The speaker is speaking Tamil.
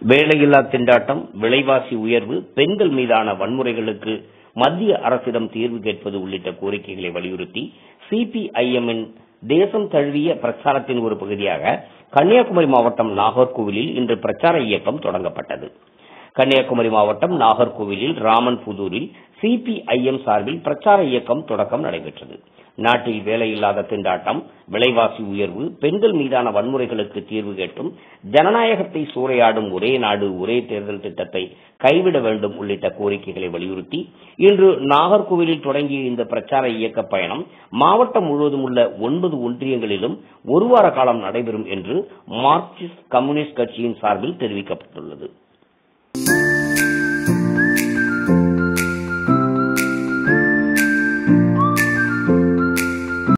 வேலையில்லா திண்டாட்டம் விலைவாசி உயர்வு பெண்கள் மீதான வன்முறைகளுக்கு மத்திய அரசிடம் தீர்வு கேட்பது உள்ளிட்ட கோரிக்கைகளை வலியுறுத்தி சிபிஐஎம்மின் தேசம் தழுவிய பிரச்சாரத்தின் ஒரு பகுதியாக கன்னியாகுமரி மாவட்டம் நாகர்கோவிலில் இன்று பிரச்சார இயக்கம் தொடங்கப்பட்டது கன்னியாகுமரி மாவட்டம் நாகர்கோவிலில் ராமன் புதூரில் சிபிஐஎம் சார்பில் பிரச்சார இயக்கம் தொடக்கம் நடைபெற்றது நாட்டில் வேலையில்லாத திண்டாட்டம் விலைவாசி உயர்வு பெண்கள் மீதான வன்முறைகளுக்கு தீர்வு கேட்டும் ஜனநாயகத்தை சூறையாடும் ஒரே நாடு ஒரே தேர்தல் திட்டத்தை கைவிட வேண்டும் உள்ளிட்ட கோரிக்கைகளை வலியுறுத்தி இன்று நாகர்கோவிலில் தொடங்கிய இந்த பிரச்சார இயக்க பயணம் மாவட்டம் முழுவதும் உள்ள ஒன்பது ஒன்றியங்களிலும் ஒரு வார காலம் நடைபெறும் என்று மார்க்சிஸ்ட் கம்யூனிஸ்ட் கட்சியின் சார்பில் தெரிவிக்கப்பட்டுள்ளது